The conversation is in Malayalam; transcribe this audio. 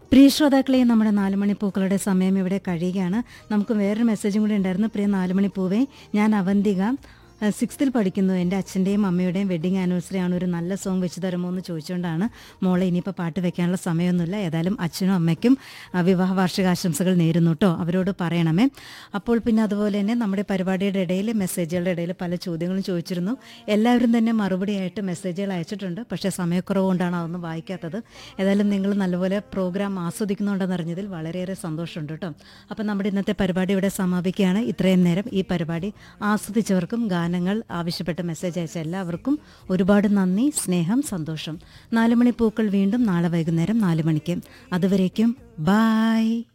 പ്രിയ ശ്രോതാക്കളെ നമ്മുടെ നാലുമണി പൂക്കളുടെ സമയം ഇവിടെ കഴിയുകയാണ് നമുക്ക് വേറൊരു മെസ്സേജും കൂടി ഉണ്ടായിരുന്നു പ്രിയ നാലുമണി പൂവേ ഞാൻ അവന്തിക സിക്സ്ത്തിൽ പഠിക്കുന്നു എൻ്റെ അച്ഛൻ്റെയും അമ്മയുടെയും വെഡിങ് ആനിവേഴ്സറി ആണ് ഒരു നല്ല സോങ് വെച്ച് തരുമോ എന്ന് ചോദിച്ചുകൊണ്ടാണ് മോളെ ഇനിയിപ്പോൾ പാട്ട് വെക്കാനുള്ള സമയമൊന്നുമില്ല ഏതായാലും അച്ഛനും അമ്മയ്ക്കും ആ, വിവാഹ വാർഷികാശംസകൾ നേരുന്നു കേട്ടോ അവരോട് പറയണമേ അപ്പോൾ പിന്നെ അതുപോലെ തന്നെ നമ്മുടെ പരിപാടിയുടെ ഇടയിൽ മെസ്സേജുകളുടെ ഇടയിൽ പല ചോദ്യങ്ങളും ചോദിച്ചിരുന്നു എല്ലാവരും തന്നെ മറുപടിയായിട്ട് മെസ്സേജുകൾ അയച്ചിട്ടുണ്ട് പക്ഷേ സമയക്കുറവ് കൊണ്ടാണ് അതൊന്നും വായിക്കാത്തത് ഏതായാലും നിങ്ങൾ നല്ലപോലെ പ്രോഗ്രാം ആസ്വദിക്കുന്നുണ്ടെന്ന് അറിഞ്ഞതിൽ വളരെയേറെ സന്തോഷമുണ്ട് കേട്ടോ അപ്പം നമ്മുടെ ഇന്നത്തെ പരിപാടി ഇവിടെ സമാപിക്കുകയാണ് ഇത്രയും നേരം ഈ പരിപാടി ആസ്വദിച്ചവർക്കും ഗാനങ്ങൾ ആവശ്യപ്പെട്ട് മെസ്സേജ് അയച്ച എല്ലാവർക്കും ഒരുപാട് നന്ദി സ്നേഹം സന്തോഷം നാലുമണി പൂക്കൾ വീണ്ടും നാളെ വൈകുന്നേരം നാല് മണിക്ക് അതുവരേക്കും ബായ്